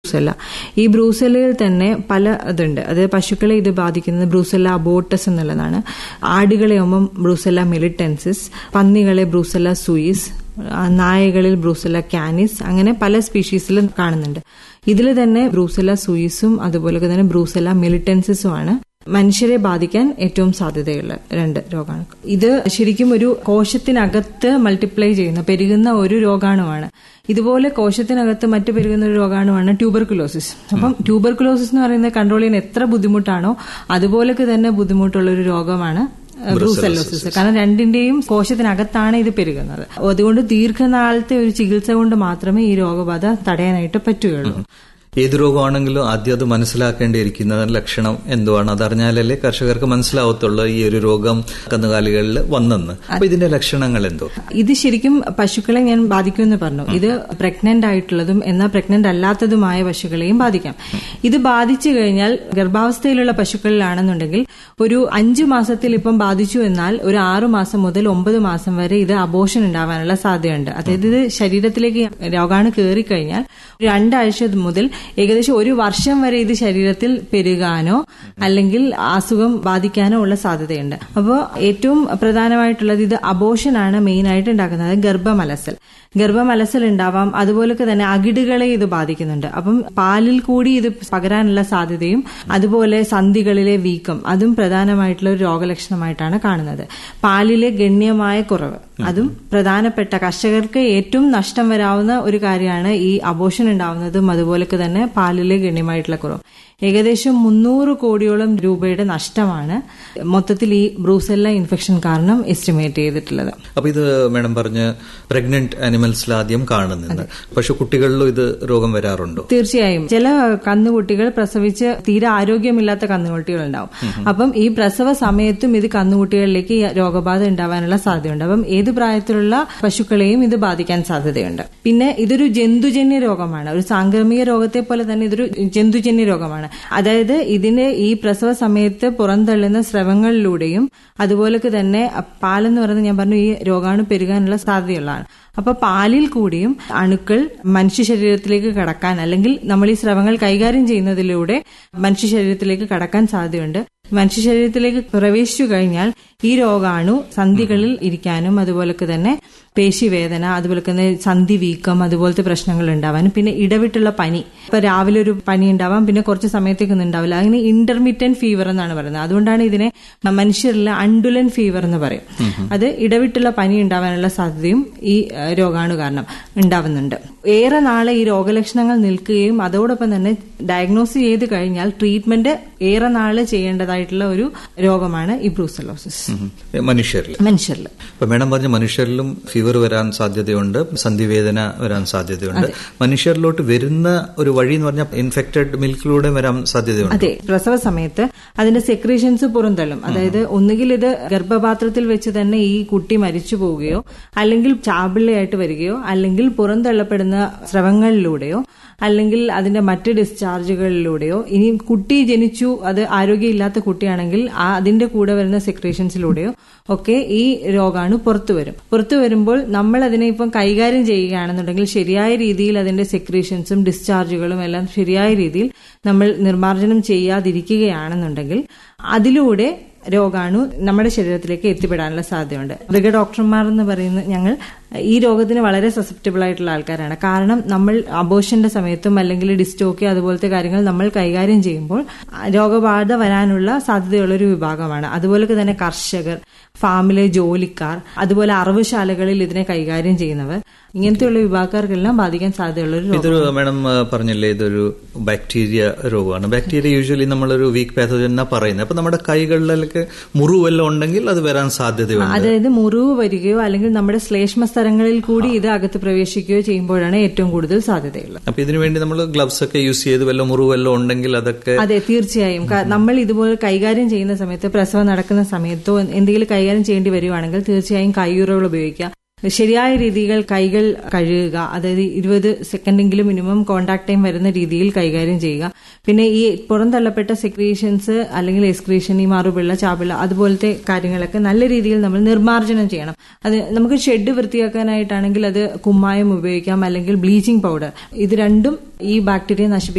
Brucella ഈ ബ്രൂസെല്ലയിൽ തന്നെ പല ഇതുണ്ട് അത് പശുക്കളെ ഇത് ബാധിക്കുന്നത് ബ്രൂസെല്ല അബോട്ടസ് എന്നുള്ളതാണ് ആടുകളെ ആകുമ്പം ബ്രൂസെല്ല മിലിറ്റൻസിസ് പന്നികളെ ബ്രൂസെല്ല സൂയിസ് നായകളിൽ ബ്രൂസെല്ല കാനിസ് അങ്ങനെ പല സ്പീഷീസിലും കാണുന്നുണ്ട് ഇതിൽ തന്നെ ബ്രൂസെല്ല സൂയിസും അതുപോലെ തന്നെ ബ്രൂസെല്ല മിലിറ്റൻസിസുമാണ് മനുഷ്യരെ ബാധിക്കാൻ ഏറ്റവും സാധ്യതയുള്ള രണ്ട് രോഗമാണ് ഇത് ശരിക്കും ഒരു കോശത്തിനകത്ത് മൾട്ടിപ്ലൈ ചെയ്യുന്ന പെരുകുന്ന ഒരു രോഗാണുവാണ് ഇതുപോലെ കോശത്തിനകത്ത് മറ്റു പെരുകുന്ന ഒരു രോഗാണുവാണ് ട്യൂബർകുലോസിസ് അപ്പം ട്യൂബർകുലോസിസ് എന്ന് പറയുന്നത് കൺട്രോൾ ചെയ്യാൻ എത്ര ബുദ്ധിമുട്ടാണോ അതുപോലൊക്കെ തന്നെ ബുദ്ധിമുട്ടുള്ള ഒരു രോഗമാണ് ബ്രൂസെല്ലോസിസ് കാരണം രണ്ടിന്റെയും കോശത്തിനകത്താണ് ഇത് പെരുകുന്നത് അതുകൊണ്ട് ദീർഘനാളത്തെ ഒരു ചികിത്സ കൊണ്ട് മാത്രമേ ഈ രോഗബാധ തടയാനായിട്ട് പറ്റുകയുള്ളൂ ഏത് രോഗമാണെങ്കിലും ആദ്യം അത് മനസ്സിലാക്കേണ്ടിയിരിക്കുന്ന ലക്ഷണം എന്തുവാണ് അതറിഞ്ഞാലല്ലേ കർഷകർക്ക് മനസ്സിലാവത്തുള്ളൂ ഈ ഒരു രോഗം കന്നുകാലികളിൽ വന്നെന്ന് അപ്പൊ ഇതിന്റെ ലക്ഷണങ്ങൾ എന്തോ ഇത് ശരിക്കും പശുക്കളെ ഞാൻ ബാധിക്കുമെന്ന് പറഞ്ഞു ഇത് പ്രഗ്നന്റ് ആയിട്ടുള്ളതും എന്നാൽ പ്രഗ്നന്റ് അല്ലാത്തതുമായ പശുക്കളെയും ബാധിക്കാം ഇത് ബാധിച്ചു കഴിഞ്ഞാൽ ഗർഭാവസ്ഥയിലുള്ള പശുക്കളിലാണെന്നുണ്ടെങ്കിൽ ഒരു അഞ്ചു മാസത്തിൽ ഇപ്പം ബാധിച്ചു എന്നാൽ ഒരു ആറു മാസം മുതൽ ഒമ്പത് മാസം വരെ ഇത് അബോഷൻ ഉണ്ടാവാനുള്ള സാധ്യതയുണ്ട് അതായത് ഇത് ശരീരത്തിലേക്ക് രോഗാണു കയറിക്കഴിഞ്ഞാൽ രണ്ടാഴ്ച മുതൽ ഏകദേശം ഒരു വർഷം വരെ ഇത് ശരീരത്തിൽ പെരുകാനോ അല്ലെങ്കിൽ അസുഖം ബാധിക്കാനോ ഉള്ള സാധ്യതയുണ്ട് അപ്പോൾ ഏറ്റവും പ്രധാനമായിട്ടുള്ളത് ഇത് അബോഷനാണ് മെയിൻ ആയിട്ട് ഉണ്ടാക്കുന്നത് ഗർഭമലസൽ ഗർഭമലസൽ ഉണ്ടാവാം അതുപോലൊക്കെ തന്നെ അകിടുകളെ ഇത് ബാധിക്കുന്നുണ്ട് അപ്പം പാലിൽ കൂടി ഇത് പകരാനുള്ള സാധ്യതയും അതുപോലെ സന്ധികളിലെ വീക്കം അതും പ്രധാനമായിട്ടുള്ള ഒരു രോഗലക്ഷണമായിട്ടാണ് കാണുന്നത് പാലിലെ ഗണ്യമായ കുറവ് അതും പ്രധാനപ്പെട്ട കർഷകർക്ക് ഏറ്റവും നഷ്ടം വരാവുന്ന ഒരു കാര്യമാണ് ഈ അബോഷൻ ഉണ്ടാവുന്നതും അതുപോലൊക്കെ തന്നെ പാലിലെ ഗണ്യമായിട്ടുള്ള കുറവ് ഏകദേശം മുന്നൂറ് കോടിയോളം രൂപയുടെ നഷ്ടമാണ് മൊത്തത്തിൽ ഈ ബ്രൂസെല്ല ഇൻഫെക്ഷൻ കാരണം എസ്റ്റിമേറ്റ് ചെയ്തിട്ടുള്ളത് അപ്പൊ ഇത് മേഡം പറഞ്ഞ് പ്രഗ്നന്റ് ആനിമൽസിൽ ആദ്യം കാണുന്നുണ്ട് പക്ഷെ കുട്ടികളിലും ഇത് രോഗം വരാറുണ്ടോ തീർച്ചയായും ചില കന്നുകുട്ടികൾ പ്രസവിച്ച് തീരെ ആരോഗ്യമില്ലാത്ത കന്നുകുട്ടികൾ ഉണ്ടാവും അപ്പം ഈ പ്രസവ സമയത്തും ഇത് കന്നുകുട്ടികളിലേക്ക് ഈ രോഗബാധ ഉണ്ടാവാനുള്ള സാധ്യതയുണ്ട് അപ്പം ഏത് പ്രായത്തിലുള്ള പശുക്കളെയും ഇത് ബാധിക്കാൻ സാധ്യതയുണ്ട് പിന്നെ ഇതൊരു ജന്തുജന്യ രോഗമാണ് ഒരു സാംക്രമിക രോഗത്തെ പോലെ തന്നെ ഇതൊരു ജന്തുജന്യ രോഗമാണ് അതായത് ഇതിന് ഈ പ്രസവ സമയത്ത് പുറന്തള്ളുന്ന സ്രവങ്ങളിലൂടെയും അതുപോലൊക്കെ തന്നെ പാലെന്ന് പറയുന്നത് ഞാൻ പറഞ്ഞു ഈ രോഗാണു പെരുകാനുള്ള സാധ്യതയുള്ളതാണ് അപ്പൊ പാലിൽ കൂടിയും അണുക്കൾ മനുഷ്യ ശരീരത്തിലേക്ക് കടക്കാൻ അല്ലെങ്കിൽ നമ്മൾ ഈ സ്രവങ്ങൾ കൈകാര്യം ചെയ്യുന്നതിലൂടെ മനുഷ്യ ശരീരത്തിലേക്ക് കടക്കാൻ സാധ്യതയുണ്ട് മനുഷ്യ ശരീരത്തിലേക്ക് പ്രവേശിച്ചു കഴിഞ്ഞാൽ ഈ രോഗാണു സന്ധികളിൽ ഇരിക്കാനും അതുപോലൊക്കെ തന്നെ പേശിവേദന അതുപോലെ തന്നെ സന്ധി വീക്കം അതുപോലത്തെ പ്രശ്നങ്ങൾ ഉണ്ടാവാനും പിന്നെ ഇടവിട്ടുള്ള പനി ഇപ്പൊ രാവിലെ ഒരു പനി ഉണ്ടാവാം പിന്നെ കുറച്ച് സമയത്തേക്കൊന്നും ഉണ്ടാവില്ല അങ്ങനെ ഇന്റർമീഡിയന്റ് ഫീവർ എന്നാണ് പറയുന്നത് അതുകൊണ്ടാണ് ഇതിനെ മനുഷ്യരിലെ അണ്ടുലൻ ഫീവർ എന്ന് പറയും അത് ഇടവിട്ടുള്ള പനി ഉണ്ടാവാനുള്ള സാധ്യതയും ഈ രോഗാണു കാരണം ഉണ്ടാവുന്നുണ്ട് ഏറെ നാളെ ഈ രോഗലക്ഷണങ്ങൾ നിൽക്കുകയും അതോടൊപ്പം തന്നെ ഡയഗ്നോസ് ചെയ്ത് കഴിഞ്ഞാൽ ട്രീറ്റ്മെന്റ് ഏറെ നാള് ചെയ്യേണ്ടതായിട്ടുള്ള ഒരു രോഗമാണ് ഈ ബ്രൂസലോസിസ് മനുഷ്യരിൽ മനുഷ്യരിൽ ഇപ്പൊ മേഡം പറഞ്ഞ മനുഷ്യരിലും ഫീവർ വരാൻ സാധ്യതയുണ്ട് സന്ധിവേദന വരാൻ സാധ്യതയുണ്ട് മനുഷ്യരിലോട്ട് വരുന്ന ഒരു വഴി എന്ന് പറഞ്ഞാൽ ഇൻഫെക്റ്റഡ് മിൽക്കിലൂടെ വരാൻ സാധ്യതയുണ്ട് അതെ പ്രസവ സമയത്ത് അതിന്റെ സെക്രീഷൻസ് പുറന്തള്ളും അതായത് ഒന്നുകിൽ ഇത് ഗർഭപാത്രത്തിൽ വെച്ച് തന്നെ ഈ കുട്ടി മരിച്ചു പോവുകയോ അല്ലെങ്കിൽ ചാപിള്ളയായിട്ട് വരികയോ അല്ലെങ്കിൽ പുറന്തള്ളപ്പെടുന്ന സ്രവങ്ങളിലൂടെയോ അല്ലെങ്കിൽ അതിന്റെ മറ്റ് ഡിസ്ചാർജുകളിലൂടെയോ ഇനി കുട്ടി ജനിച്ചു അത് ആരോഗ്യമില്ലാത്ത കുട്ടിയാണെങ്കിൽ ആ അതിന്റെ കൂടെ വരുന്ന സെക്രീഷൻസിലൂടെയോ ഒക്കെ ഈ രോഗാണു പുറത്തു വരും പുറത്തു വരുമ്പോൾ നമ്മൾ അതിനെ ഇപ്പം കൈകാര്യം ചെയ്യുകയാണെന്നുണ്ടെങ്കിൽ ശരിയായ രീതിയിൽ അതിന്റെ സെക്രീഷൻസും ഡിസ്ചാർജുകളും എല്ലാം ശരിയായ രീതിയിൽ നമ്മൾ നിർമ്മാർജ്ജനം ചെയ്യാതിരിക്കുകയാണെന്നുണ്ടെങ്കിൽ അതിലൂടെ രോഗാണു നമ്മുടെ ശരീരത്തിലേക്ക് എത്തിപ്പെടാനുള്ള സാധ്യതയുണ്ട് മൃഗ ഡോക്ടർമാർ എന്ന് പറയുന്നത് ഞങ്ങൾ ഈ രോഗത്തിന് വളരെ സസെപ്റ്റബിൾ ആയിട്ടുള്ള ആൾക്കാരാണ് കാരണം നമ്മൾ അബോഷന്റെ സമയത്തും അല്ലെങ്കിൽ ഡിസ്റ്റോക്കി അതുപോലത്തെ കാര്യങ്ങൾ നമ്മൾ കൈകാര്യം ചെയ്യുമ്പോൾ രോഗബാധ വരാനുള്ള സാധ്യതയുള്ള ഒരു വിഭാഗമാണ് അതുപോലെ തന്നെ കർഷകർ ഫാമിലെ ജോലിക്കാർ അതുപോലെ അറവുശാലകളിൽ ഇതിനെ കൈകാര്യം ചെയ്യുന്നവർ ഇങ്ങനത്തെയുള്ള വിഭാഗക്കാർക്കെല്ലാം ബാധിക്കാൻ സാധ്യതയുള്ള ഒരു ഇതൊരു മാഡം പറഞ്ഞില്ലേ ഇതൊരു ബാക്ടീരിയ രോഗമാണ് ബാക്ടീരിയ യൂഷ്വലി നമ്മളൊരു വീക്ക് പാത്തോജൻ എന്നാ പറയുന്നത് അപ്പൊ നമ്മുടെ കൈകളിലൊക്കെ മുറിവെല്ലാം ഉണ്ടെങ്കിൽ അത് വരാൻ സാധ്യതയുണ്ട് അതായത് മുറിവ് വരികയോ അല്ലെങ്കിൽ നമ്മുടെ ശ്ലേഷ്മ സ്ഥലങ്ങളിൽ കൂടി ഇത് അകത്ത് പ്രവേശിക്കുകയോ ചെയ്യുമ്പോഴാണ് ഏറ്റവും കൂടുതൽ സാധ്യതയുള്ളത് അപ്പൊ ഇതിനുവേണ്ടി നമ്മൾ ഗ്ലവ്സ് ഒക്കെ യൂസ് ചെയ്ത് വല്ല മുറിവെല്ലാം ഉണ്ടെങ്കിൽ അതൊക്കെ അതെ തീർച്ചയായും നമ്മൾ ഇതുപോലെ കൈകാര്യം ചെയ്യുന്ന സമയത്ത് പ്രസവം നടക്കുന്ന സമയത്തോ എന്തെങ്കിലും കൈകാര്യം ചെയ്യേണ്ടി വരുവാണെങ്കിൽ തീർച്ചയായും കൈയുറകൾ ഉപയോഗിക്കുക ശരിയായ രീതികൾ കൈകൾ കഴുകുക അതായത് ഇരുപത് സെക്കൻഡെങ്കിലും മിനിമം കോണ്ടാക്ട് ടൈം വരുന്ന രീതിയിൽ കൈകാര്യം ചെയ്യുക പിന്നെ ഈ പുറന്തള്ളപ്പെട്ട സെക്രീഷൻസ് അല്ലെങ്കിൽ എക്സ്ക്രീഷൻ ഈ മാറുപിള്ള ചാപിള്ള അതുപോലത്തെ കാര്യങ്ങളൊക്കെ നല്ല രീതിയിൽ നമ്മൾ നിർമ്മാർജ്ജനം ചെയ്യണം അത് നമുക്ക് ഷെഡ് വൃത്തിയാക്കാനായിട്ടാണെങ്കിൽ അത് കുമ്മായം ഉപയോഗിക്കാം അല്ലെങ്കിൽ ബ്ലീച്ചിങ് പൗഡർ ഇത് രണ്ടും ഈ ബാക്ടീരിയ നശിപ്പിക്കും